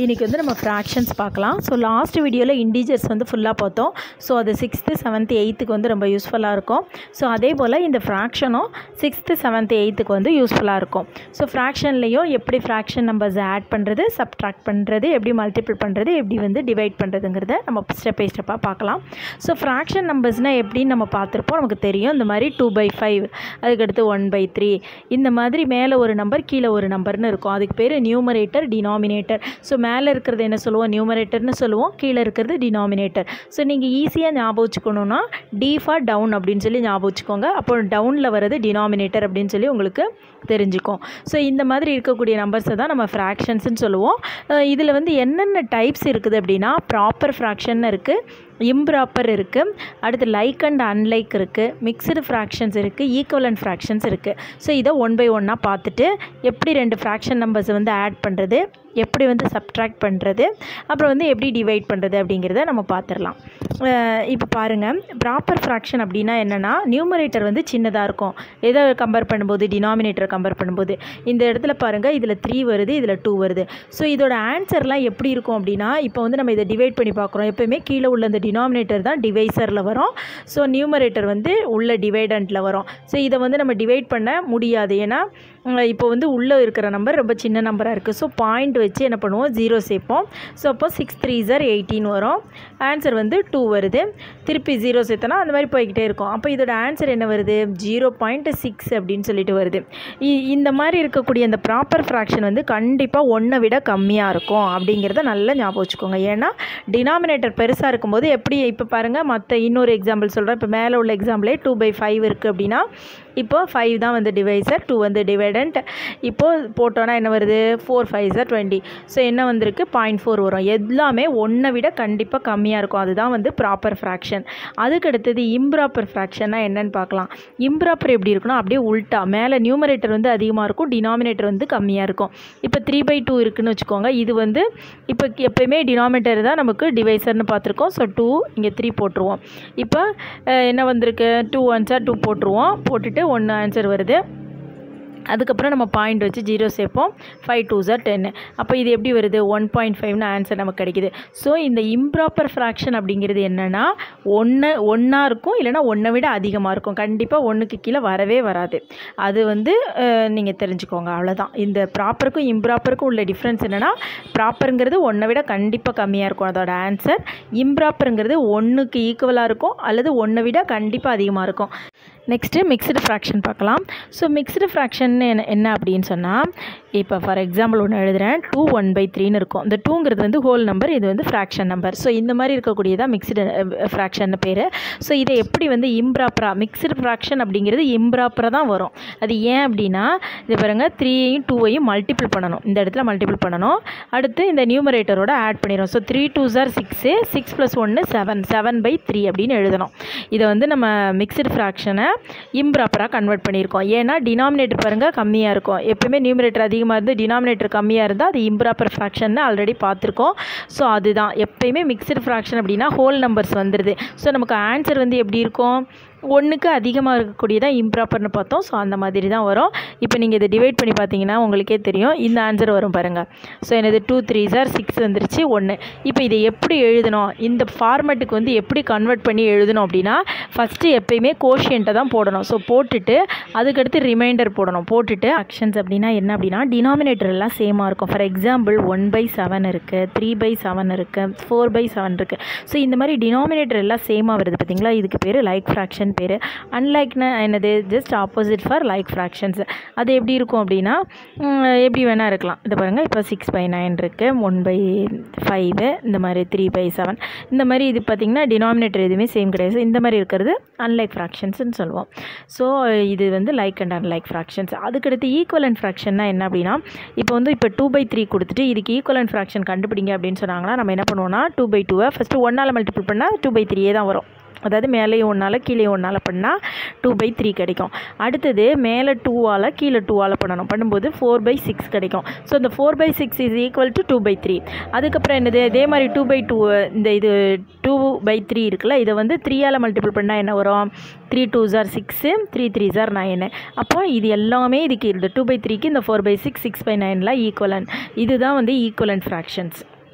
இன்றைக்கி வந்து நம்ம ஃப்ராக்ஷன்ஸ் பார்க்கலாம் ஸோ லாஸ்ட் வீடியோவில் இண்டீஜர்ஸ் வந்து ஃபுல்லாக பார்த்தோம் ஸோ அது சிக்ஸ்த்து செவன்த்து எயித்துக்கு வந்து ரொம்ப யூஸ்ஃபுல்லாக இருக்கும் ஸோ அதே போல் இந்த ஃப்ராக்ஷனும் சிக்ஸ்த்து செவன்த்து எயித்துக்கு வந்து யூஸ்ஃபுல்லாக இருக்கும் ஸோ ஃப்ராக்ஷன்லேயும் எப்படி ஃப்ராக்ஷன் நம்பர்ஸ் ஆட் பண்ணுறது சப்ட்ராக்ட் பண்ணுறது எப்படி மல்டிபிள் பண்ணுறது எப்படி வந்து டிவைட் பண்ணுறதுங்கிறத நம்ம ஸ்டெப் பை ஸ்டெப்பாக பார்க்கலாம் ஸோ ஃப்ராக்ஷன் நம்பர்ஸ்னால் எப்படின்னு நம்ம பார்த்துருப்போம் நமக்கு தெரியும் இந்த மாதிரி டூ பை ஃபைவ் அதுக்கடுத்து ஒன் பை த்ரீ இந்த மாதிரி மேலே ஒரு நம்பர் கீழே ஒரு நம்பர்னு இருக்கும் அதுக்கு பேர் நியூமரேட்டர் டினாமினேட்டர் ஸோ மேலே இருக்கிறது என்ன சொல்லுவோம் நியூமரேட்டர்னு சொல்லுவோம் கீழே இருக்கிறது டினாமினேட்டர் ஸோ நீங்கள் ஈஸியாக ஞாபகம் வச்சுக்கணுன்னா டி ஃபார் டவுன் அப்படின்னு சொல்லி ஞாபகம் வச்சுக்கோங்க அப்போ டவுனில் வர்றது டினாமினேட்டர் அப்படின்னு சொல்லி உங்களுக்கு தெரிஞ்சுக்கும் ஸோ இந்த மாதிரி இருக்கக்கூடிய நம்பர்ஸை தான் நம்ம ஃப்ராக்ஷன்ஸ்னு சொல்லுவோம் இதில் வந்து என்னென்ன டைப்ஸ் இருக்குது அப்படின்னா ப்ராப்பர் ஃப்ராக்ஷன் இருக்குது இம்ப்ராப்பர் இருக்குது அடுத்து லைக் அண்ட் அன்லைக் இருக்குது மிக்சடு ஃப்ராக்ஷன்ஸ் இருக்குது ஈக்குவலண்ட் ஃப்ராக்ஷன்ஸ் இருக்குது ஸோ இதை ஒன் பை ஒன்னாக பார்த்துட்டு எப்படி ரெண்டு ஃப்ராக்ஷன் நம்பர்ஸை வந்து ஆட் பண்ணுறது எப்படி வந்து சப்ட்ராக்ட் பண்ணுறது அப்புறம் வந்து எப்படி டிவைட் பண்ணுறது அப்படிங்கிறத நம்ம பார்த்துடலாம் இப்போ பாருங்கள் ப்ராப்பர் ஃப்ராக்ஷன் அப்படின்னா என்னென்னா நியூமரேட்டர் வந்து சின்னதாக இருக்கும் எதை கம்பேர் பண்ணும்போது டினாமினேட்டரை கம்பேர் பண்ணும்போது இந்த இடத்துல பாருங்கள் இதில் த்ரீ வருது இதில் டூ வருது ஸோ இதோட ஆன்சர்லாம் எப்படி இருக்கும் அப்படின்னா இப்போ வந்து நம்ம இதை டிவைட் பண்ணி பார்க்குறோம் எப்போயுமே கீழே உள்ள இந்த டினாமினேட்டர் தான் டிவைசரில் வரும் ஸோ நியூமரேட்டர் வந்து உள்ள டிவைடண்ட்டில் வரும் ஸோ இதை வந்து நம்ம டிவைட் பண்ண முடியாது ஏன்னா இப்போ வந்து உள்ளே இருக்கிற நம்பர் ரொம்ப சின்ன நம்பராக இருக்குது ஸோ பாயிண்ட் வச்சு என்ன பண்ணுவோம் ஜீரோ சேர்ப்போம் ஸோ அப்போ சிக்ஸ் த்ரீ ஜார் எயிட்டீன் வரும் ஆன்சர் வந்து டூ வருது திருப்பி ஜீரோ சேர்த்தனா அந்த மாதிரி போய்கிட்டே இருக்கும் அப்போ இதோட ஆன்சர் என்ன வருது ஜீரோ பாயிண்ட் சிக்ஸ் அப்படின்னு சொல்லிட்டு வருது இந்த மாதிரி இருக்கக்கூடிய அந்த ப்ராப்பர் ஃப்ராக்ஷன் வந்து கண்டிப்பாக ஒன்றை விட கம்மியாக இருக்கும் அப்படிங்கிறத நல்லா ஞாபகம் வச்சுக்கோங்க ஏன்னா டினாமினேட்டர் பெருசாக இருக்கும்போது எப்படி இப்போ பாருங்கள் மற்ற இன்னொரு எக்ஸாம்பிள் சொல்கிறேன் இப்போ மேலே உள்ள எக்ஸாம்பிளே டூ பை ஃபைவ் இருக்குது அப்படின்னா இப்போ ஃபைவ் தான் வந்து டிவைசர் டூ வந்து டிவைடண்ட் இப்போது போட்டோன்னா என்ன வருது four five are twenty so என்ன வந்திருக்கு பாயிண்ட் ஃபோர் வரும் எல்லாமே ஒன்றை விட கண்டிப்பாக கம்மியாக இருக்கும் அதுதான் வந்து ப்ராப்பர் ஃப்ராக்ஷன் அதுக்கு அடுத்தது இம்ப்ராப்பர் ஃப்ராக்ஷன்னா என்னென்னு பார்க்கலாம் இம்ப்ராப்பர் எப்படி இருக்குன்னா அப்படியே உல்ட்டா மேலே நியூமரேட்டர் வந்து அதிகமாக இருக்கும் டினாமினேட்டர் வந்து கம்மியாக இருக்கும் இப்போ த்ரீ பை டூ இருக்குன்னு வச்சுக்கோங்க இது வந்து இப்போ எப்போயுமே டினாமினேட்டர் தான் நமக்கு டிவைசர்னு பார்த்துருக்கோம் ஸோ டூ இங்கே த்ரீ போட்டுருவோம் இப்போ என்ன வந்திருக்கு டூ ஒன்ஸாக டூ போட்டுருவோம் போட்டுட்டு ஒன்று ஆன்சர் வருது அதுக்கப்புறம் நம்ம பாயிண்ட் வச்சு ஜீரோ சேர்ப்போம் ஃபைவ் டூ ஜார் டென்னு அப்போ இது எப்படி வருது ஒன் பாயிண்ட் ஃபைவ்னு ஆன்சர் நமக்கு கிடைக்குது ஸோ இந்த இம்ப்ராப்பர் ஃப்ராக்ஷன் அப்படிங்கிறது என்னென்னா ஒன்று ஒன்றா இருக்கும் இல்லைனா ஒன்றை விட அதிகமாக இருக்கும் கண்டிப்பாக ஒன்றுக்கு கீழே வரவே வராது அது வந்து நீங்கள் தெரிஞ்சுக்கோங்க அவ்வளோதான் இந்த ப்ராப்பருக்கும் இம்ப்ராப்பருக்கும் உள்ள டிஃப்ரென்ஸ் என்னென்னா ப்ராப்பருங்கிறது ஒன்றை விட கண்டிப்பாக கம்மியாக இருக்கும் அதோட ஆன்சர் இம்ப்ராப்பருங்கிறது ஒன்றுக்கு ஈக்குவலாக இருக்கும் அல்லது ஒன்றை விட கண்டிப்பாக அதிகமாக இருக்கும் நெக்ஸ்ட்டு மிக்சடு ஃப்ராக்ஷன் பார்க்கலாம் ஸோ மிக்சடு ஃப்ராக்ஷன் என்ன என்ன அப்படின்னு சொன்னால் இப்போ ஃபார் எக்ஸாம்பிள் ஒன்று எழுதுகிறேன் டூ ஒன் பை த்ரீன்னு இருக்கும் இந்த டூங்கிறது வந்து ஹோல் நம்பர் இது வந்து ஃப்ராக்ஷன் நம்பர் ஸோ இந்த மாதிரி இருக்கக்கூடியதான் மிக்சடு ஃப்ராக்ஷன் பேர் ஸோ இதை எப்படி வந்து இம்ப்ராப்பராக மிக்சடு ஃப்ராக்ஷன் அப்படிங்கிறது இம்ப்ராப்பராக தான் வரும் அது ஏன் அப்படின்னா இது பாருங்கள் த்ரீயையும் டூவையும் மல்டிபிள் பண்ணணும் இந்த இடத்துல மல்டிபிள் பண்ணணும் அடுத்து இந்த நியூமரேட்டரோட ஆட் பண்ணிடும் so three two are six six plus ஒன்று செவன் செவன் பை த்ரீ அப்படின்னு எழுதணும் இதை வந்து நம்ம மிக்சடு ஃப்ராக்ஷனை இம்ப்ராப்பராக கன்வெர்ட் பண்ணியிருக்கோம் ஏன்னா டினாமினேட்டர் பாருங்கள் கம்மியாக இருக்கும் எப்பவுமே நியூமரேட்டர் அதிகமாக இருந்து டினாமினேட்டர் கம்மியாக இருந்தால் அது இம்ப்ராப்பர் ஃப்ராக்ஷன் ஆல்ரெடி பார்த்துருக்கோம் ஸோ அதுதான் எப்பயுமே மிக்சடு ஃப்ராக்ஷன் அப்படின்னா ஹோல் நம்பர்ஸ் வந்துடுது ஸோ நமக்கு ஆன்சர் வந்து எப்படி இருக்கும் ஒன்றுக்கு அதிகமாக இருக்கக்கூடியதான் இம்ப்ராப்பர்னு பார்த்தோம் ஸோ அந்த மாதிரி தான் வரும் இப்போ நீங்கள் இதை டிவைட் பண்ணி பார்த்தீங்கன்னா உங்களுக்கே தெரியும் இந்த ஆன்சர் வரும் பாருங்கள் ஸோ எனது டூ த்ரீ சார் சிக்ஸ் வந்துருச்சு ஒன்று இப்போ இதை எப்படி எழுதணும் இந்த ஃபார்மேட்டுக்கு வந்து எப்படி கன்வெர்ட் பண்ணி எழுதணும் அப்படின்னா ஃபஸ்ட்டு எப்பயுமே கோஷியண்ட்டை தான் போடணும் ஸோ போட்டுட்டு அதுக்கடுத்து ரிமைண்டர் போடணும் போட்டுட்டு ஆக்ஷன்ஸ் அப்படின்னா என்ன அப்படின்னா டினாமினேட்டர் எல்லாம் சேமாக இருக்கும் for example one by seven இருக்குது த்ரீ பை செவன் இருக்குது ஃபோர் பை செவன் இருக்குது ஸோ இந்த மாதிரி டினாமினேட்டர் எல்லாம் சேமாக வருது பார்த்தீங்களா இதுக்கு பேர் லைக் ஃப்ராக்ஷன் பேர் அன்லைக்னா என்னது just opposite for like fractions அது எப்படி இருக்கும் அப்படின்னா எப்படி வேணால் இருக்கலாம் இது பாருங்கள் இப்போ சிக்ஸ் பை நைன் இருக்குது ஒன் பை ஃபைவு இந்த மாதிரி த்ரீ பை செவன் இந்த மாதிரி இது பார்த்திங்கன்னா டினாமினேட்டர் எதுவுமே சேம் கிடையாது இந்த மாதிரி இருக்கிறது அன்லைக் ஃப்ராக்ஷன்ஸ்னு சொல்லுவோம் ஸோ இது வந்து லைக் அண்ட் அன்லைக் ஃப்ராக்ஷன்ஸ் அதுக்கடுத்து ஈக்குவலன் ஃப்ராக்ஷன்னா என்ன அப்படின்னா இப்போ வந்து இப்போ டூ பை த்ரீ கொடுத்துட்டு இதுக்கு ஈக்குவலன் ஃப்ராக்ஷன் கண்டுபிடிங்க அப்படின்னு சொன்னாங்கன்னா நம்ம என்ன பண்ணுவோம்னா டூ பை டூவை ஃபஸ்ட்டு ஒன்றால் மல்டிபிள் பண்ணால் டூ பை த்ரீயே தான் வரும் அதாவது மேலேயும் ஒன்றால் கீழே ஒன்றால் பண்ணால் டூ பை த்ரீ கிடைக்கும் அடுத்தது மேலே டூவால் கீழே டூவால் பண்ணணும் பண்ணும்போது ஃபோர் பை சிக்ஸ் கிடைக்கும் ஸோ இந்த four by six is equal to two by three அதுக்கப்புறம் என்னது இதே மாதிரி டூ பை டூ இந்த இது டூ பை த்ரீ இருக்குல்ல இதை வந்து த்ரீயால் மல்டிபிள் பண்ணால் என்ன வரும் three two are six three three are nine அப்போ இது எல்லாமே இதுக்கு இந்த டூ பை த்ரீக்கு இந்த four by six six by நைனில் ஈக்குவலன் இதுதான் வந்து ஈக்குவலன் ஃப்ராக்ஷன்ஸ்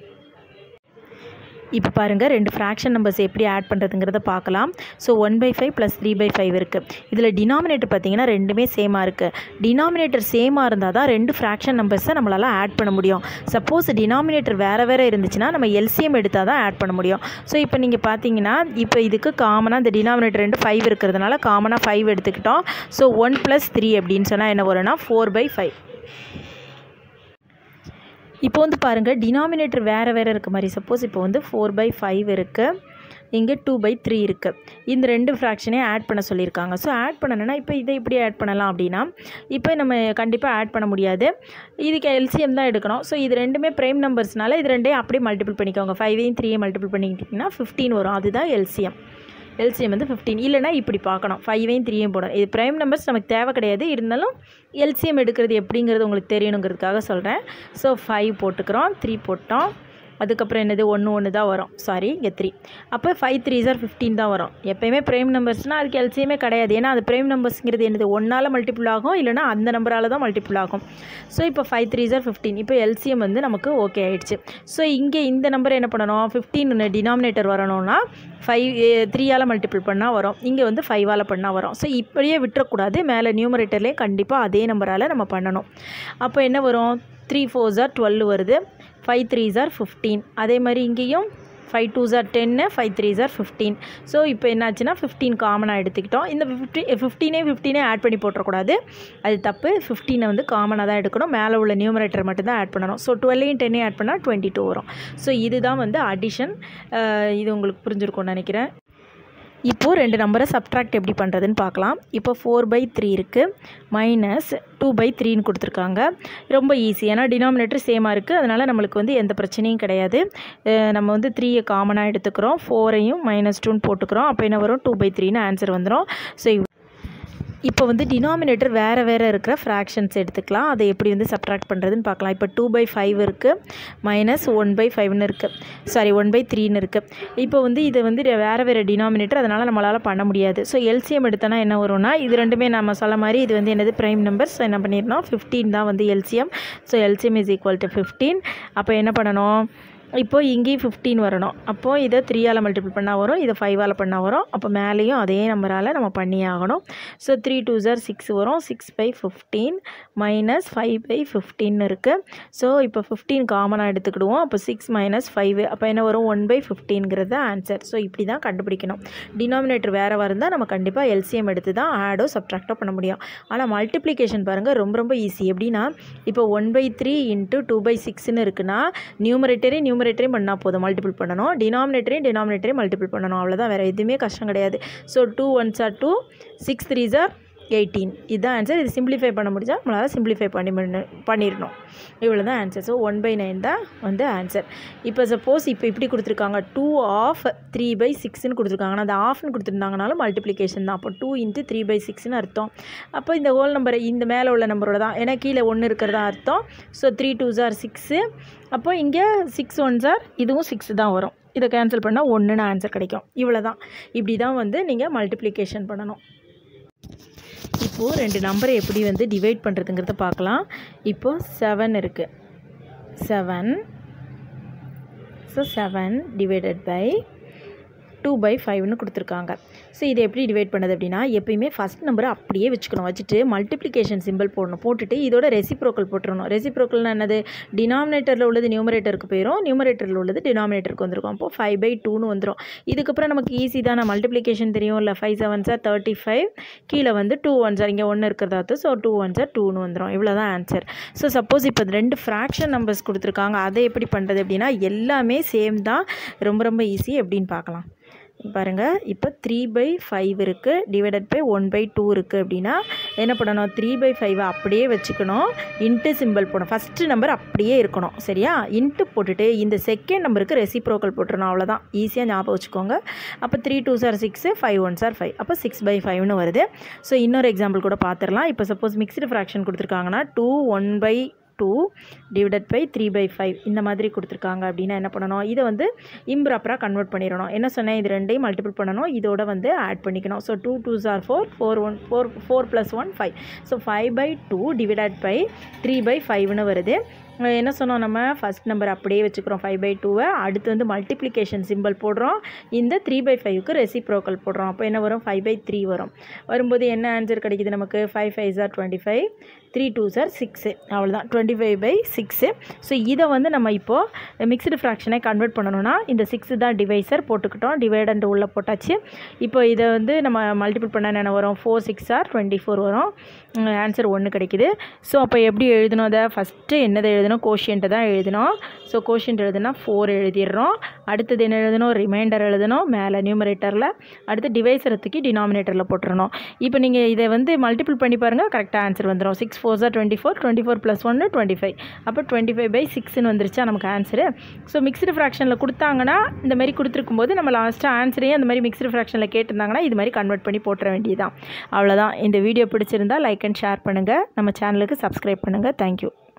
இப்போ பாருங்கள் ரெண்டு ஃப்ராக்ஷன் நம்பர்ஸ் எப்படி ஆட் பண்ணுறதுங்கிறத பார்க்கலாம் so one by five plus three by five இருக்குது இதில் டினாமினேட்டர் பார்த்தீங்கன்னா ரெண்டுமே சேமாக இருக்குது டினாமினேட்டர் சேமாக இருந்தால் தான் ரெண்டு ஃப்ராக்ஷன் நம்பர்ஸை நம்மளால் ஆட் பண்ண முடியும் சப்போஸ் டினாமினேட்டர் வேறு வேறு இருந்துச்சுன்னா நம்ம எல்சிஎம் எடுத்தால் தான் ஆட் பண்ண முடியும் ஸோ இப்போ நீங்கள் பார்த்தீங்கன்னா இப்போ இதுக்கு காமனாக இந்த டினாமினேட்டர் ரெண்டு ஃபைவ் இருக்கிறதுனால காமனாக ஃபைவ் எடுத்துக்கிட்டோம் ஸோ ஒன் ப்ளஸ் த்ரீ அப்படின்னு சொன்னால் என்ன வரும்னா ஃபோர் பை ஃபைவ் இப்போ வந்து பாருங்கள் டினாமினேட்டர் வேறு வேறு இருக்க மாதிரி சப்போஸ் இப்போ வந்து ஃபோர் பை ஃபைவ் இருக்குது இங்கே டூ பை த்ரீ இருக்குது இந்த ரெண்டு ஃப்ராக்ஷனே ஆட் பண்ண சொல்லியிருக்காங்க ஸோ ஆட் பண்ணணுன்னா இப்போ இதை இப்படி ஆட் பண்ணலாம் அப்படின்னா இப்போ நம்ம கண்டிப்பாக ஆட் பண்ண முடியாது இதுக்கு எல்சிஎம் தான் எடுக்கணும் ஸோ இது ரெண்டுமே ப்ரைம் நம்பர்ஸ்னால இது ரெண்டையும் அப்படியே மல்டிபிள் பண்ணிக்கோங்க ஃபைவையும் த்ரீயும் மல்டிபிள் பண்ணிக்கிட்டிங்கன்னா ஃபிஃப்டீன் வரும் அதுதான் எல்சிஎம் எல்சிஎம் வந்து ஃபிஃப்டீன் இல்லைனா இப்படி பார்க்கணும் ஃபைவையும் த்ரீயும் போடணும் இது ப்ரைம் நம்பர்ஸ் நமக்கு தேவை கிடையாது இருந்தாலும் எல்சிஎம் எடுக்கிறது எப்படிங்கிறது உங்களுக்கு தெரியணுங்கிறதுக்காக சொல்கிறேன் ஸோ ஃபைவ் போட்டுக்கிறோம் த்ரீ போட்டோம் அதுக்கப்புறம் என்னது ஒன்று ஒன்று தான் வரும் சாரி இங்கே த்ரீ அப்போ ஃபைவ் த்ரீ சார் ஃபிஃப்டீன் தான் வரும் எப்போயுமே ப்ரைம் நம்பர்ஸ்னால் அதுக்கு எல்சிஎமே கிடையாது ஏன்னா அது ப்ரைம் நம்பர்ஸ்ங்கிறது என்னது ஒன்றால் மல்டிபிள் ஆகும் இல்லைனா அந்த நம்பரால் தான் மல்டிபிள் ஆகும் ஸோ இப்போ ஃபைவ் த்ரீ சார் ஃபிஃப்டீன் இப்போ எல்சிஎம் வந்து நமக்கு ஓகே ஆயிடுச்சு ஸோ இங்கே இந்த நம்பர் என்ன பண்ணணும் ஃபிஃப்டீன் டினாமினேட்டர் வரணும்னா ஃபைவ் த்ரீயால் மல்டிபிள் பண்ணால் வரும் இங்கே வந்து ஃபைவால் பண்ணால் வரும் ஸோ இப்படியே விட்டுறக்கூடாது மேலே நியூமரேட்டர்லேயே கண்டிப்பாக அதே நம்பரால் நம்ம பண்ணணும் அப்போ என்ன வரும் த்ரீ ஃபோர் ஜார் டுவெல் வருது ஃபைவ் த்ரீ ஜார் ஃபிஃப்டீன் அதே மாதிரி இங்கேயும் five two are ten five three are fifteen so இப்போ என்னாச்சுன்னா ஃபிஃப்டீன் காமனாக எடுத்துக்கிட்டோம் இந்த ஃபிஃப்டி ஃபிஃப்டீனே ஃபிஃப்டீனே ஆட் பண்ணி போட்டுறக்கூடாது அது தப்பு ஃபிஃப்டீனை வந்து காமனாக தான் எடுக்கணும் மேலே உள்ள நியூமரேட்டர் மட்டும் தான் ஆட் பண்ணணும் ஸோ டுவெல்லையும் டென்னையும் ஆட் பண்ணால் டுவெண்ட்டி டூ வரும் ஸோ இதுதான் வந்து அடிஷன் இது உங்களுக்கு புரிஞ்சிருக்கும்னு நினைக்கிறேன் இப்போது ரெண்டு நம்பரை சப்ட்ராக்ட் எப்படி பண்ணுறதுன்னு பார்க்கலாம் இப்போ ஃபோர் பை த்ரீ இருக்குது மைனஸ் டூ பை த்ரீன்னு கொடுத்துருக்காங்க ரொம்ப ஈஸி ஏன்னா டினாமினேட்டர் சேமாக இருக்குது அதனால் நம்மளுக்கு வந்து எந்த பிரச்சனையும் கிடையாது நம்ம வந்து த்ரீயை காமனாக எடுத்துக்கிறோம் ஃபோரையும் மைனஸ் டூன்னு போட்டுக்கிறோம் அப்போ என்ன வரும் டூ பை த்ரீன்னு ஆன்சர் வந்துடும் ஸோ இப்போ வந்து டினாமினேட்டர் வேறு வேறு இருக்கிற ஃப்ராக்ஷன்ஸ் எடுத்துக்கலாம் அதை எப்படி வந்து சப்ட்ராக்ட் பண்ணுறதுன்னு பார்க்கலாம் இப்போ டூ பை ஃபைவ் இருக்குது மைனஸ் ஒன் பை ஃபைவ்னு இருக்குது சாரி ஒன் பை த்ரீன்னு இருக்குது இப்போ வந்து இது வந்து வேறு வேறு டினாமினேட்டர் அதனால் நம்மளால் பண்ண முடியாது ஸோ எல்சிஎம் எடுத்தோன்னா என்ன வரும்னா இது ரெண்டுமே நம்ம சொல்ல மாதிரி இது வந்து என்னது ப்ரைம் நம்பர்ஸ் என்ன பண்ணிடணும் ஃபிஃப்டீன் தான் வந்து LCM so LCM is equal to fifteen அப்போ என்ன பண்ணணும் இப்போது இங்கேயும் ஃபிஃப்டீன் வரணும் அப்போது இதை த்ரீயால் மல்டிபிள் பண்ணால் வரும் இதை ஃபைவால் பண்ணால் வரும் அப்போ மேலேயும் அதே நம்பரால் நம்ம பண்ணி ஆகணும் so three two are six வரும் six by fifteen minus five by fifteen இருக்குது ஸோ இப்போ ஃபிஃப்டீன் காமனாக எடுத்துக்கிடுவோம் அப்போ சிக்ஸ் மைனஸ் ஃபைவ் அப்போ என்ன வரும் ஒன் பை ஃபிஃப்டீன்கிறது ஆன்சர் ஸோ இப்படி தான் கண்டுபிடிக்கணும் டினாமினேட்டர் வேறு இருந்தால் நம்ம கண்டிப்பாக எல்சிஎம் எடுத்து தான் ஆடோ சப்ட்ராக்டோ பண்ண முடியும் ஆனால் மல்டிப்ளிகேஷன் பாருங்கள் ரொம்ப ரொம்ப ஈஸி எப்படின்னா இப்போ one by three into two by சிக்ஸ்னு இருக்குன்னா நியூமரேட்டரே நியூமரேட்டரையும் பண்ணால் போதும் மல்டிபிள் பண்ணணும் டினாமினேட்டரையும் டினாமினேட்டரையும் மல்டிபிள் பண்ணணும் அவ்வளோதான் வேறு எதுவுமே கஷ்டம் கிடையாது so two ones are two six three are eighteen இதுதான் ஆன்சர் இது சிம்பிளிஃபை பண்ண முடிஞ்சால் நம்மளால் சிம்பிளிஃபை பண்ணி பண்ண பண்ணிடணும் இவ்வளோ தான் answer so one by nine தான் வந்து ஆன்சர் இப்போ சப்போஸ் இப்போ இப்படி கொடுத்துருக்காங்க டூ ஆஃப் த்ரீ பை சிக்ஸ்னு கொடுத்துருக்காங்க ஆனால் அந்த ஆஃப்னு கொடுத்துருந்தாங்கனாலும் மல்டிப்ளிகேஷன் தான் அப்போ டூ இன்ட்டு த்ரீ பை சிக்ஸ்னு அர்த்தம் அப்போ இந்த ஹோல் நம்பர் இந்த மேலே உள்ள நம்பரோட தான் ஏன்னா கீழே ஒன்று இருக்கிறதா அர்த்தம் so three two are six அப்போ இங்கே சிக்ஸ் ஒன் ஜார் இதுவும் சிக்ஸ் தான் வரும் இதை கேன்சல் பண்ணால் ஒன்றுன்னு ஆன்சர் கிடைக்கும் இவ்வளோ தான் இப்படி தான் வந்து நீங்கள் மல்டிப்ளிகேஷன் பண்ணணும் இப்போது ரெண்டு நம்பரை எப்படி வந்து டிவைட் பண்ணுறதுங்கிறத பார்க்கலாம் இப்போது செவன் இருக்குது seven so seven divided by two by ஃபைவ்னு கொடுத்துருக்காங்க ஸோ இதை எப்படி டிவைட் பண்ணது அப்படின்னா எப்பயுமே ஃபஸ்ட் நம்பரை அப்படியே வச்சுக்கணும் வச்சுட்டு மல்டிப்ளிகேஷன் சிம்பிள் போடணும் போட்டுட்டு இதோட ரெசிப்ரோக்கல் போட்டுருணும் ரெசிப்ரோக்கல்னா என்னது டினாமினேட்டரில் உள்ளது நியூமரேட்டருக்கு போயிடும் நியூமரேட்டரில் உள்ளது டினாமினேட்டருக்கு வந்துருக்கும் அப்போது ஃபைவ் பை டூன்னு வந்துடும் இதுக்கப்புறம் நமக்கு ஈஸி தானே மல்டிப்ளிகேஷன் தெரியும் இல்லை five seven are thirty five கீழே வந்து டூ ஒன் சார் இங்கே ஒன்று இருக்கிறதா ஸோ டூ ஒன் சார் டூன்னு வந்துடும் இவ்வளோ தான் ஆன்சர் ஸோ சப்போஸ் இப்போ ரெண்டு ஃப்ராக்ஷன் நம்பர்ஸ் கொடுத்துருக்காங்க அதை எப்படி பண்ணுறது அப்படின்னா எல்லாமே சேம் தான் ரொம்ப ரொம்ப ஈஸி எப்படின்னு பார்க்கலாம் பாருங்கள் இப்போ த்ரீ பை ஃபைவ் இருக்குது divided by one by two இருக்குது அப்படின்னா என்ன பண்ணணும் த்ரீ பை ஃபைவை அப்படியே வச்சுக்கணும் இன்ட்டு சிம்பிள் போடணும் ஃபஸ்ட்டு நம்பர் அப்படியே இருக்கணும் சரியா இன்ட்டு போட்டுட்டு இந்த செகண்ட் நம்பருக்கு ரெசிப்ரோக்கல் போட்டுருணும் அவ்வளோதான் ஈஸியாக ஞாபகம் வச்சுக்கோங்க அப்போ three two are six five one are five அப்போ சிக்ஸ் பை ஃபைவ்னு வருது ஸோ இன்னொரு எக்ஸாம்பிள் கூட பார்த்துடலாம் இப்போ சப்போஸ் மிக்ஸ்டு ஃப்ராக்ஷன் கொடுத்துருக்காங்கன்னா two one by two divided by three by five இந்த மாதிரி கொடுத்துருக்காங்க அப்படின்னா என்ன பண்ணணும் இதை வந்து இம்ப்ராப்பராக கன்வெர்ட் பண்ணிடணும் என்ன சொன்னேன் இது ரெண்டையும் மல்டிபிள் பண்ணணும் இதோட வந்து ஆட் பண்ணிக்கணும் so two two are four four one four four plus one five so five by two divided by three by ஃபைவ்னு வருது அஹ் என்ன சொன்னோம் நம்ம ஃபஸ்ட் நம்பர் அப்படியே வச்சுக்கிறோம் ஃபைவ் பை டூவை அடுத்து வந்து மல்டிப்ளிகேஷன் சிம்பிள் போடுறோம் இந்த த்ரீ பை ஃபைவ்க்கு ரெசிப்ரோக்கல் போடுறோம் அப்போ என்ன வரும் ஃபைவ் பை த்ரீ வரும் வரும்போது என்ன ஆன்சர் கிடைக்குது நமக்கு five five are twenty five three two are six அவ்வளோதான் twenty five by six so இதை வந்து நம்ம இப்போது மிக்ஸ்டு ஃப்ராக்ஷனை கன்வெர்ட் பண்ணணும்னா இந்த சிக்ஸு தான் டிவைசர் போட்டுக்கிட்டோம் டிவைடண்ட் உள்ளே போட்டாச்சு இப்போ இதை வந்து நம்ம மல்டிபிள் பண்ண என்ன வரும் four six are twenty four வரும் ஆன்சர் ஒன்று கிடைக்குது ஸோ அப்போ எப்படி எழுதணும் அதை ஃபஸ்ட்டு என்னதை எழுதணும் கோஷியன்ட்டை தான் எழுதணும் ஸோ கோஷியன்ட் எழுதுனா ஃபோர் எழுதிடுறோம் அடுத்தது என்ன எழுதணும் ரிமைண்டர் எழுதணும் மேலே நியூமரேட்டரில் அடுத்து டிவைசரை தூக்கி டினாமினேட்டரில் போட்டுறணும் இப்போ நீங்கள் இதை வந்து மல்டிபிள் பண்ணி பாருங்கள் கரெக்டாக ஆன்சர் வந்துடும் six four are twenty four twenty four plus ஒன்று டுவெண்ட்டி ஃபைவ் அப்போ டுவெண்ட்டி ஃபைவ் பை சிக்ஸ்னு வந்துருச்சா நமக்கு ஆன்சரு ஸோ மிக்ஸ்டு ஃப்ராக்ஷனில் கொடுத்தாங்கன்னா இந்த மாதிரி கொடுத்துருக்கும் போது நம்ம லாஸ்ட்டாக ஆன்சரையும் அந்த மாதிரி மிக்ஸ்டு ஃப்ராக்ஷனில் கேட்டிருந்தாங்கன்னா இது மாதிரி கன்வெர்ட் பண்ணி போட்டுற வேண்டியதான் அவ்வளோதான் இந்த வீடியோ பிடிச்சிருந்தா லைக் அண்ட் ஷேர் பண்ணுங்கள் நம்ம சேனலுக்கு சப்ஸ்கிரைப் பண்ணுங்கள் தேங்க்யூ